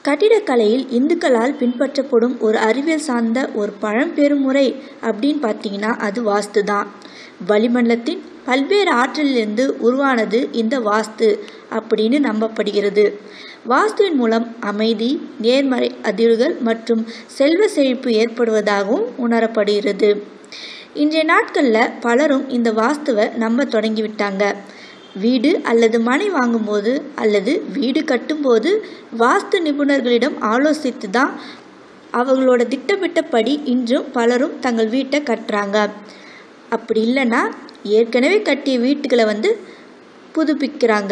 கட்டிடக்கலையில் இந்துக்களால் பின்பற்றப்படும் ஒரு அறிவியல் சார்ந்த ஒரு பழம்பெருமுறை அப்படின்னு பார்த்தீங்கன்னா அது வாஸ்து தான் வளிமண்டலத்தின் பல்வேறு ஆற்றலிலிருந்து உருவானது இந்த வாஸ்து அப்படின்னு நம்பப்படுகிறது வாஸ்துவின் மூலம் அமைதி நேர்மறை அதிர்வுகள் மற்றும் செல்வ செழிப்பு ஏற்படுவதாகவும் உணரப்படுகிறது இன்றைய நாட்களில் பலரும் இந்த வாஸ்துவை நம்ப தொடங்கிவிட்டாங்க வீடு அல்லது மனை வாங்கும்போது அல்லது வீடு கட்டும்போது வாஸ்து நிபுணர்களிடம் ஆலோசித்து தான் அவர்களோட திட்டமிட்டபடி இன்றும் பலரும் தங்கள் வீட்டை கட்டுறாங்க அப்படி இல்லைன்னா ஏற்கனவே கட்டிய வீட்டுகளை வந்து புதுப்பிக்கிறாங்க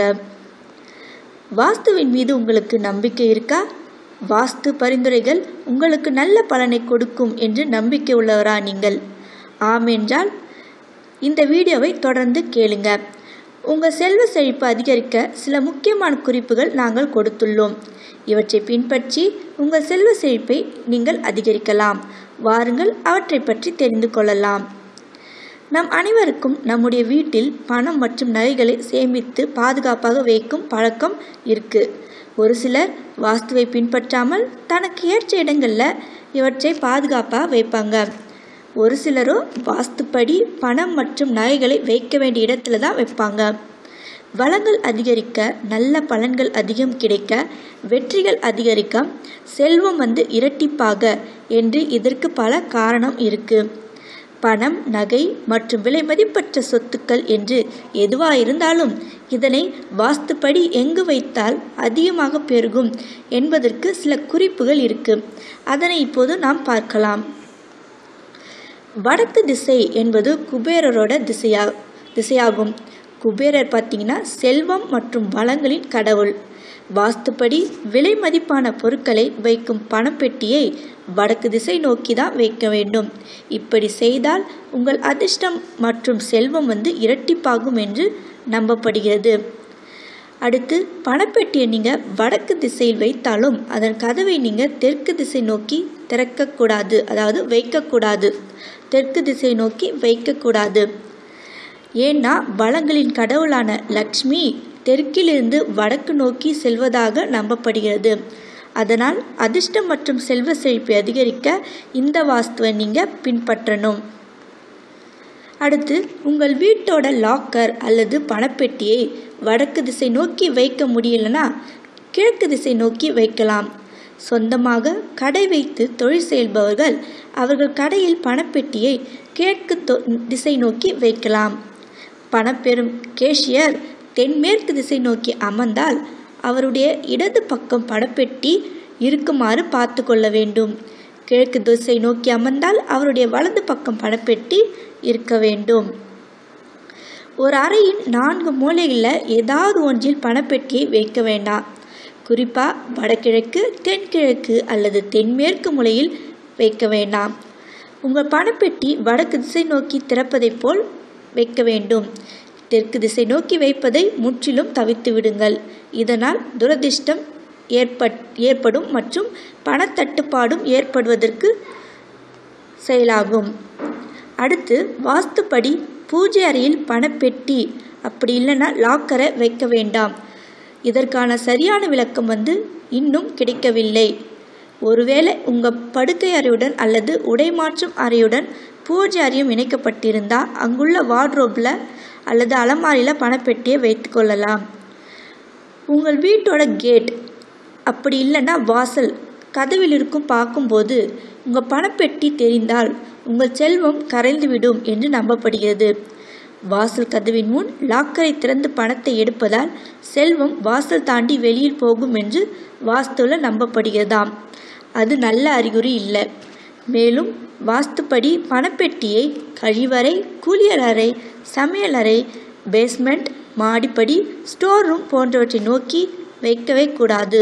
வாஸ்துவின் மீது உங்களுக்கு நம்பிக்கை இருக்கா வாஸ்து பரிந்துரைகள் உங்களுக்கு நல்ல பலனை கொடுக்கும் என்று நம்பிக்கை உள்ளவரா நீங்கள் ஆம் என்றால் இந்த வீடியோவை தொடர்ந்து கேளுங்க உங்கள் செல்வ செழிப்பு அதிகரிக்க சில முக்கியமான குறிப்புகள் நாங்கள் கொடுத்துள்ளோம் இவற்றை பின்பற்றி உங்கள் செல்வ செழிப்பை நீங்கள் அதிகரிக்கலாம் வாருங்கள் அவற்றை பற்றி தெரிந்து கொள்ளலாம் நம் அனைவருக்கும் நம்முடைய வீட்டில் பணம் மற்றும் நகைகளை சேமித்து பாதுகாப்பாக வைக்கும் பழக்கம் இருக்கு ஒரு சிலர் வாஸ்துவை பின்பற்றாமல் தனக்கு ஏற்ற இடங்களில் இவற்றை பாதுகாப்பாக வைப்பாங்க ஒரு சிலரோ வாஸ்துப்படி பணம் மற்றும் நகைகளை வைக்க வேண்டிய இடத்துல தான் வைப்பாங்க வளங்கள் அதிகரிக்க நல்ல பலன்கள் அதிகம் கிடைக்க வெற்றிகள் அதிகரிக்க செல்வம் வந்து இரட்டிப்பாக என்று இதற்கு பல காரணம் இருக்குது பணம் நகை மற்றும் விலை மதிப்பற்ற சொத்துக்கள் என்று எதுவாயிருந்தாலும் இதனை வாஸ்துப்படி எங்கு வைத்தால் அதிகமாக பெருகும் என்பதற்கு சில குறிப்புகள் இருக்கு அதனை இப்போது நாம் பார்க்கலாம் வடக்கு திசை என்பது குபேரரோட திசையா திசையாகும் குபேரர் பார்த்தீங்கன்னா செல்வம் மற்றும் வளங்களின் கடவுள் வாஸ்துப்படி விலை மதிப்பான பொருட்களை வைக்கும் பணப்பெட்டியை வடக்கு திசை நோக்கி தான் வைக்க வேண்டும் இப்படி செய்தால் உங்கள் அதிர்ஷ்டம் மற்றும் செல்வம் வந்து இரட்டிப்பாகும் என்று நம்பப்படுகிறது அடுத்து பணப்பெட்டியை நீங்கள் வடக்கு திசையில் வைத்தாலும் அதன் கதவை நீங்கள் தெற்கு திசை நோக்கி திறக்கக்கூடாது அதாவது வைக்கக்கூடாது தெற்கு திசை நோக்கி வைக்கக்கூடாது ஏன்னா வளங்களின் கடவுளான லக்ஷ்மி தெற்கிலிருந்து வடக்கு நோக்கி செல்வதாக நம்பப்படுகிறது அதனால் அதிர்ஷ்டம் மற்றும் செல்வ செழிப்பை அதிகரிக்க இந்த வாஸ்துவை நீங்கள் பின்பற்றணும் அடுத்து உங்கள் வீட்டோட லாக்கர் அல்லது பணப்பெட்டியை வடக்கு திசை நோக்கி வைக்க முடியலனா கிழக்கு திசை நோக்கி வைக்கலாம் சொந்தமாக கடை வைத்து தொழில் செய்பவர்கள் அவர்கள் கடையில் பணப்பெட்டியை கிழக்கு திசை நோக்கி வைக்கலாம் பணப்பெறும் கேஷியர் தென்மேற்கு திசை நோக்கி அமர்ந்தால் அவருடைய இடது பக்கம் பணப்பெட்டி இருக்குமாறு பார்த்து கொள்ள வேண்டும் கிழக்கு திசை நோக்கி அமர்ந்தால் அவருடைய வலது பக்கம் பணப்பெட்டி இருக்க வேண்டும் ஒரு அறையின் நான்கு மூலைகளில் ஏதாவது ஒன்றில் பணப்பெட்டியை வைக்க வேண்டாம் குறிப்பாக வடகிழக்கு தென்கிழக்கு அல்லது தென்மேற்கு மூலையில் வைக்க வேண்டாம் உங்கள் பணப்பெட்டி வடக்கு திசை நோக்கி திறப்பதைப் போல் வைக்க வேண்டும் தெற்கு திசை நோக்கி வைப்பதை முற்றிலும் தவிர்த்து விடுங்கள் இதனால் துரதிர்ஷ்டம் ஏற்பட் ஏற்படும் மற்றும் பணத்தட்டுப்பாடும் ஏற்படுவதற்கு செயலாகும் அடுத்து வாஸ்துப்படி பூஜை அறையில் பணப்பெட்டி அப்படி இல்லைன்னா லாக்கரை வைக்க வேண்டாம் இதற்கான சரியான விளக்கம் வந்து இன்னும் கிடைக்கவில்லை ஒருவேளை உங்கள் படுக்கை அறையுடன் அல்லது உடை மாற்றும் அறையுடன் பூஜை அறையும் இணைக்கப்பட்டிருந்தால் அங்குள்ள வார்ட்ரோப்பில் அல்லது அலமாரியில் பணப்பெட்டியை வைத்து கொள்ளலாம் உங்கள் வீட்டோட கேட் அப்படி இல்லைன்னா வாசல் கதவில் இருக்கும் பார்க்கும்போது உங்கள் பணப்பெட்டி தெரிந்தால் உங்கள் செல்வம் கரைந்துவிடும் என்று நம்பப்படுகிறது வாசல் கதவின் முன் லாக்கரை திறந்து பணத்தை எடுப்பதால் செல்வம் வாசல் தாண்டி வெளியில் போகும் என்று வாஸ்துவில் நம்பப்படுகிறதாம் அது நல்ல அறிகுறி இல்லை மேலும் வாஸ்துப்படி பணப்பெட்டியை கழிவறை குளியலறை சமையலறை பேஸ்மெண்ட் மாடிப்படி ஸ்டோர் ரூம் போன்றவற்றை நோக்கி வைக்கவே கூடாது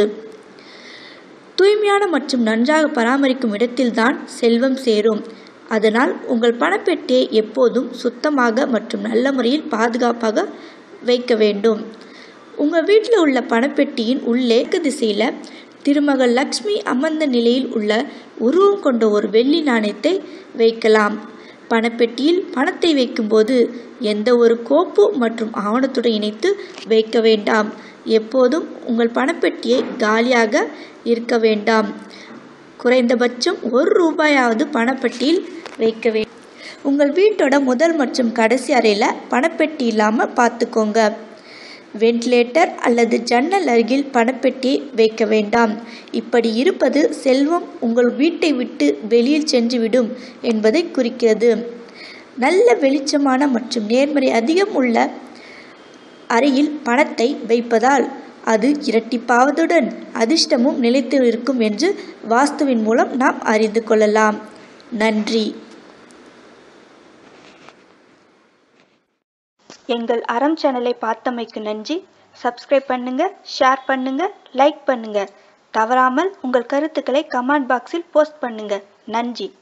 தூய்மையான மற்றும் நன்றாக பராமரிக்கும் இடத்தில்தான் செல்வம் சேரும் அதனால் உங்கள் பணப்பெட்டியை எப்போதும் சுத்தமாக மற்றும் நல்ல முறையில் பாதுகாப்பாக வைக்க வேண்டும் உங்கள் வீட்டில் உள்ள பணப்பெட்டியின் உள்ளே திசையில் திருமகள் லக்ஷ்மி அமர்ந்த நிலையில் உள்ள உருவம் கொண்ட ஒரு வெள்ளி நாணயத்தை வைக்கலாம் பணப்பெட்டியில் பணத்தை வைக்கும்போது எந்த ஒரு கோப்பு மற்றும் ஆவணத்துடன் இணைத்து வைக்க வேண்டாம் எப்போதும் உங்கள் பணப்பெட்டியை காலியாக இருக்க வேண்டாம் குறைந்தபட்சம் ஒரு ரூபாயாவது பணப்பெட்டியில் வைக்க வேண்டும் உங்கள் வீட்டோட முதல் மற்றும் கடைசி அறையில் பணப்பெட்டி இல்லாமல் பார்த்துக்கோங்க வென்டிலேட்டர் அல்லது ஜன்னல் அருகில் பணப்பெட்டியை வைக்க வேண்டாம் இப்படி இருப்பது செல்வம் உங்கள் வீட்டை விட்டு வெளியில் சென்றுவிடும் என்பதை குறிக்கிறது நல்ல வெளிச்சமான மற்றும் நேர்மறை அதிகம் உள்ள அறையில் பணத்தை வைப்பதால் அது இரட்டிப்பாவதுடன் அதிர்ஷ்டமும் நிலைத்து இருக்கும் என்று வாஸ்துவின் மூலம் நாம் அறிந்து கொள்ளலாம் நன்றி எங்கள் அறம் சேனலை பார்த்தமைக்கு நன்றி சப்ஸ்கிரைப் பண்ணுங்க ஷேர் பண்ணுங்க லைக் பண்ணுங்க தவறாமல் உங்கள் கருத்துக்களை கமெண்ட் பாக்ஸில் போஸ்ட் பண்ணுங்க நன்றி